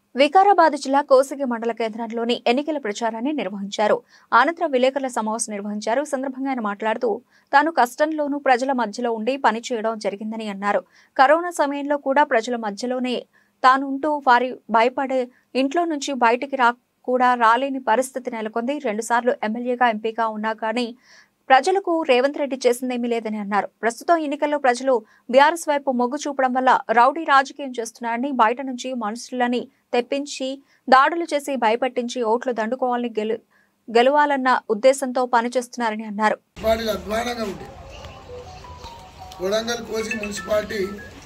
వికారాబాద్ జిల్లా కోసిగి మండల కేంద్రంలోని ఎన్నికల ప్రచారాన్ని నిర్వహించారు అనంతరం విలేకరుల సమావేశం నిర్వహించారు ఈ సందర్భంగా ఆయన మాట్లాడుతూ తాను కష్టంలోనూ ప్రజల మధ్యలో ఉండి పనిచేయడం జరిగిందని అన్నారు కరోనా సమయంలో కూడా ప్రజల మధ్యలోనే తానుంటూ వారి భయపడే ఇంట్లో నుంచి బయటికి రా కూడా రాలేని పరిస్థితి నెలకొంది రెండుసార్లు ఎమ్మెల్యేగా ఎంపీగా ఉన్నా కానీ ప్రజలకు రేవంత్ రెడ్డి చేసిందేమీ లేదని అన్నారు ప్రస్తుతం ఎన్నికల్లో ప్రజలు బీఆర్ఎస్ వైపు మొగ్గు చూపడం వల్ల రౌడీ రాజకీయం చేస్తున్నారని బయట నుంచి మనుషులని తెప్పించి దాడులు చేసి భయపెట్టించి ఓట్లు దండుకోవాలని గెలు గెలవాలన్న ఉద్దేశంతో పనిచేస్తున్నారని అన్నారు మున్సిపాలిటీలు అధ్వానంగా ఉంది కొడంగల్ కోసి మున్సిపాలిటీ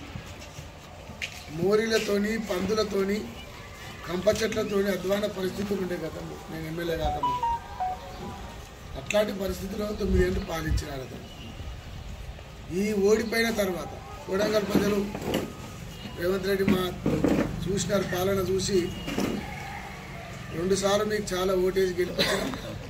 మోరీలతోని పందులతోని కంప చెట్లతోని అధ్వాన పరిస్థితులు ఉండే గతంలో నేను ఎమ్మెల్యే కాకముందు అట్లాంటి పరిస్థితిలో తొమ్మిదేళ్ళు పాలించినారు అతను ఈ ఓడిపోయిన తర్వాత కొడంగల్ ప్రజలు రేవంత్ రెడ్డి మా చూసినారు పాలన చూసి రెండుసార్లు మీకు చాలా ఓటేసి గెలిపించారు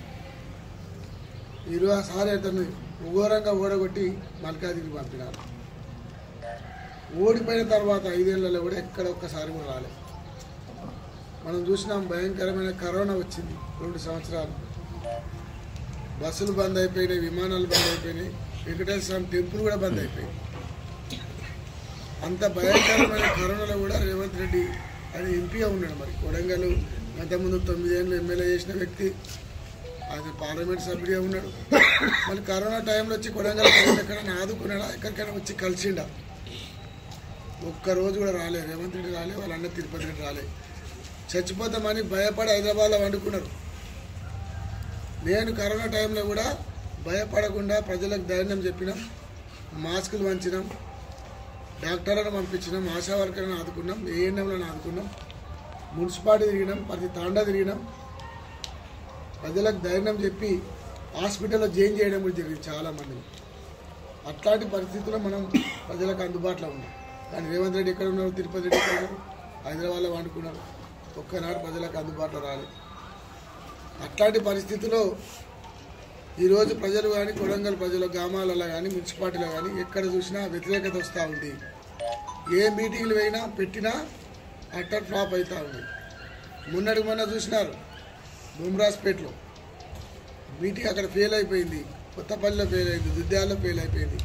ఈరోజుసారి అతన్ని ఘోరంగా ఓడగొట్టి మల్కాజికి పంపినారు ఓడిపోయిన తర్వాత ఐదేళ్లలో కూడా ఎక్కడ ఒక్కసారి కూడా రాలేదు మనం చూసినాం భయంకరమైన కరోనా వచ్చింది రెండు సంవత్సరాలు బస్సులు బంద్ అయిపోయినాయి విమానాలు బంద్ అయిపోయినాయి వెంకటేశ్వర స్వామి టెంపుల్ కూడా బంద్ అయిపోయింది అంత భయంకరమైన కరోనాలో కూడా రేవంత్ రెడ్డి ఆయన ఎంపీగా ఉన్నాడు మరి కొడంగల్ అంతకుముందు తొమ్మిదేళ్ళు ఎమ్మెల్యే చేసిన వ్యక్తి ఆయన పార్లమెంట్ సభ్యుడిగా ఉన్నాడు మళ్ళీ కరోనా టైంలో వచ్చి కొడంగల్ ప్రజలు ఎక్కడైనా ఆదుకున్నాడా ఎక్కడికైనా వచ్చి కలిసిండా ఒక్క రోజు కూడా రాలే రేవంత్ రెడ్డి రాలే వాళ్ళ అన్న తిరుపతి రెడ్డి రాలే చచ్చిపోతామని భయపడి హైదరాబాద్లో వండుకున్నారు నేను కరోనా టైంలో కూడా భయపడకుండా ప్రజలకు ధైర్యం చెప్పినాం మాస్కులు వంచినాం డాక్టర్లను పంపించినాం ఆశా వర్కర్లను ఆదుకున్నాం ఏఎన్ఎంలను ఆదుకున్నాం మున్సిపాలిటీ తిరిగినాం ప్రతి తాండా తిరిగినాం ప్రజలకు ధైర్యం చెప్పి హాస్పిటల్లో జాయిన్ చేయడం కూడా జరిగింది చాలా మందిని అట్లాంటి పరిస్థితుల్లో మనం ప్రజలకు అందుబాటులో ఉన్నాం కానీ రేవంత్ రెడ్డి ఎక్కడ ఉన్నారు తిరుపతి రెడ్డి ఎక్కడ ఉన్నారు హైదరాబాద్లో వండుకున్నారు ఒక్కనాడు ప్రజలకు అందుబాటులో రాలేదు అట్లాంటి పరిస్థితిలో ఈరోజు ప్రజలు కానీ కొడంగల్ ప్రజల గ్రామాలలో కానీ మున్సిపాలిటీలో కానీ ఎక్కడ చూసినా వ్యతిరేకత వస్తూ ఉంది ఏ మీటింగ్లు అయినా పెట్టినా అట్టర్ ఫ్లాప్ అవుతూ ఉంది మొన్నటికి మొన్న చూసినారు బుమ్రాస్పేట్లో మీటింగ్ అక్కడ ఫెయిల్ అయిపోయింది కొత్తపల్లిలో ఫెయిల్ అయింది దుద్యాలలో ఫెయిల్ అయిపోయింది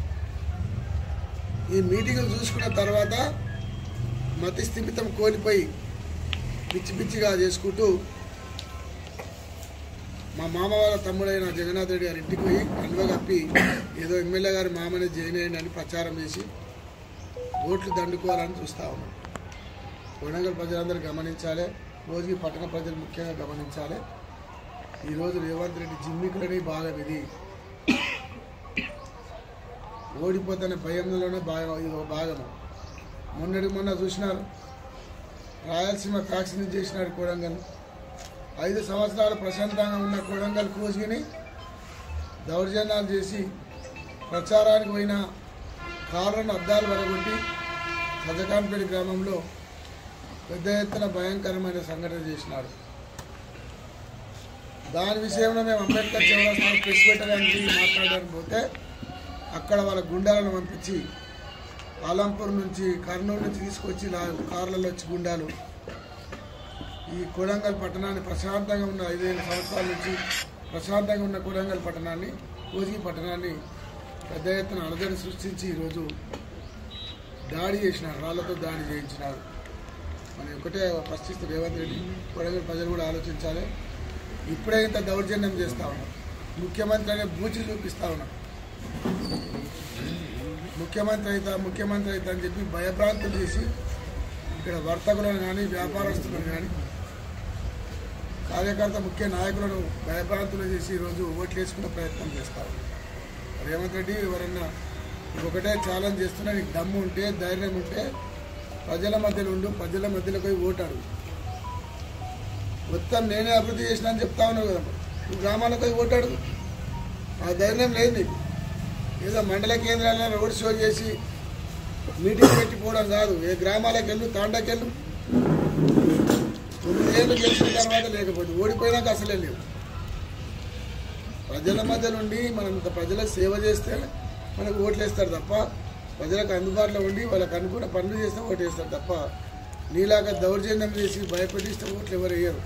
ఈ మీటింగులు చూసుకున్న తర్వాత మతి స్థిమితం కోల్పోయి పిచ్చి పిచ్చిగా చేసుకుంటూ మా మామ వాళ్ళ తమ్ముడైన జగన్నాథ్ రెడ్డి గారి ఇంటికి పోయి కండువ కప్పి ఏదో ఎమ్మెల్యే గారి మామని జాయిన్ అయ్యండి అని ప్రచారం చేసి ఓట్లు దండుకోవాలని చూస్తా ఉన్నాం కొడంగల్ ప్రజలందరూ గమనించాలి రోజుకి పట్టణ ప్రజలు ముఖ్యంగా గమనించాలి ఈరోజు రేవంత్ రెడ్డి జిమ్మికులని బాగా ఇది ఓడిపోతున్న భయంలోనే భాగం ఇది భాగము మొన్నటికి మొన్న చూసినారు రాయలసీమ ఫ్యాక్సిన్ చేసినాడు కొడంగల్ ఐదు సంవత్సరాలు ప్రశాంతంగా ఉన్న కొడంగల్ కోసిని దౌర్జన్యాలు చేసి ప్రచారానికి పోయిన కార్లను అద్దాలు వరగొట్టి సజకాన్పేట గ్రామంలో పెద్ద ఎత్తున భయంకరమైన సంఘటన చేసినాడు దాని విషయంలో మేము అంబేద్కర్ చౌరస్తాను ప్రెస్ పెట్టడానికి మాట్లాడడానికి పోతే అక్కడ వాళ్ళ గుండాలను పంపించి ఆలంపూర్ నుంచి కర్నూలు నుంచి తీసుకొచ్చి లా- కార్లలో వచ్చి గుండాలు ఈ కొడంగల్ పట్టణాన్ని ప్రశాంతంగా ఉన్న ఐదైదు సంవత్సరాల నుంచి ప్రశాంతంగా ఉన్న కొడంగల్ పట్టణాన్ని కోజిగి పట్టణాన్ని పెద్ద ఎత్తున అలజడి సృష్టించి ఈరోజు దాడి చేసినారు రాళ్లతో దాడి చేయించినారు మనం ఒకటే ప్రశ్నిస్తూ రేవంత్ రెడ్డి కొడంగల్ ప్రజలు కూడా ఆలోచించాలి ఇప్పుడే ఇంత దౌర్జన్యం చేస్తా ఉన్నాం ముఖ్యమంత్రి అనే బూచి చూపిస్తా ఉన్నాం ముఖ్యమంత్రి అయితే ముఖ్యమంత్రి అయితే అని చెప్పి భయభ్రాంతులు చేసి ఇక్కడ వర్తకులను కానీ వ్యాపారస్తులను కానీ కార్యకర్త ముఖ్య నాయకులను భయభ్రాంతులు చేసి ఈరోజు ఓట్లు వేసుకునే ప్రయత్నం చేస్తారు రేవంత్ రెడ్డి ఎవరన్నా ఒకటే ఛాలెంజ్ చేస్తున్నా నీకు దమ్ము ఉంటే ధైర్యం ఉంటే ప్రజల మధ్యలో ఉండు ప్రజల మధ్యలో పోయి ఓటాడు మొత్తం నేనే అభివృద్ధి చేసినా అని చెప్తా ఉన్నావు కదా నువ్వు గ్రామాలకు పోయి ఓటాడు ఆ ధైర్యం లేదు నీకు ఏదో మండల కేంద్రాల్లో రోడ్ షో చేసి మీటింగ్ పెట్టిపోవడం కాదు ఏ గ్రామాలకు వెళ్ళు తాండాకెళ్ళు తొమ్మిదేళ్ళు గెలిచిన తర్వాత లేకపోతే ఓడిపోయినాక అసలే లేవు ప్రజల మధ్య నుండి మనం ఇంత ప్రజలకు సేవ చేస్తే మనకు ఓట్లు వేస్తారు తప్ప ప్రజలకు అందుబాటులో ఉండి వాళ్ళకి అనుకున్న పనులు చేస్తే ఓటు వేస్తారు తప్ప నీలాగా దౌర్జన్యం చేసి భయపెట్టిస్తే ఓట్లు ఎవరు వేయరు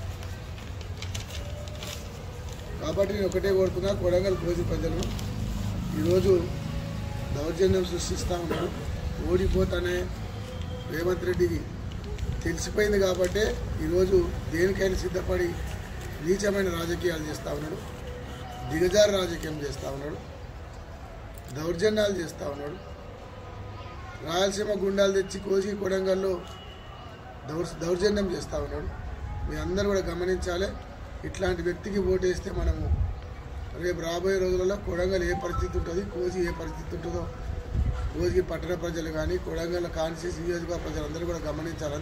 కాబట్టి నేను ఒకటే కోరుతున్నా కొడంగల్ కోసి ప్రజలు ఈరోజు దౌర్జన్యం సృష్టిస్తూ ఉన్నారు ఓడిపోతానే రేవంత్ రెడ్డికి తెలిసిపోయింది కాబట్టే ఈరోజు దేనికైనా సిద్ధపడి నీచమైన రాజకీయాలు చేస్తూ ఉన్నాడు దిగజారు రాజకీయం చేస్తూ ఉన్నాడు దౌర్జన్యాలు చేస్తూ ఉన్నాడు రాయలసీమ గుండాలు తెచ్చి కోసి కొడంగల్లో దౌర్ దౌర్జన్యం చేస్తూ ఉన్నాడు మీ అందరూ కూడా గమనించాలి ఇట్లాంటి వ్యక్తికి ఓటేస్తే మనము రేపు రాబోయే రోజులలో కొడంగల్ ఏ పరిస్థితి ఉంటుంది కోసి ఏ పరిస్థితి ఉంటుందో కోసి పట్టణ ప్రజలు కానీ కొడంగల్ కాన్షియస్ నియోజకవర్గ ప్రజలందరూ కూడా గమనించాలని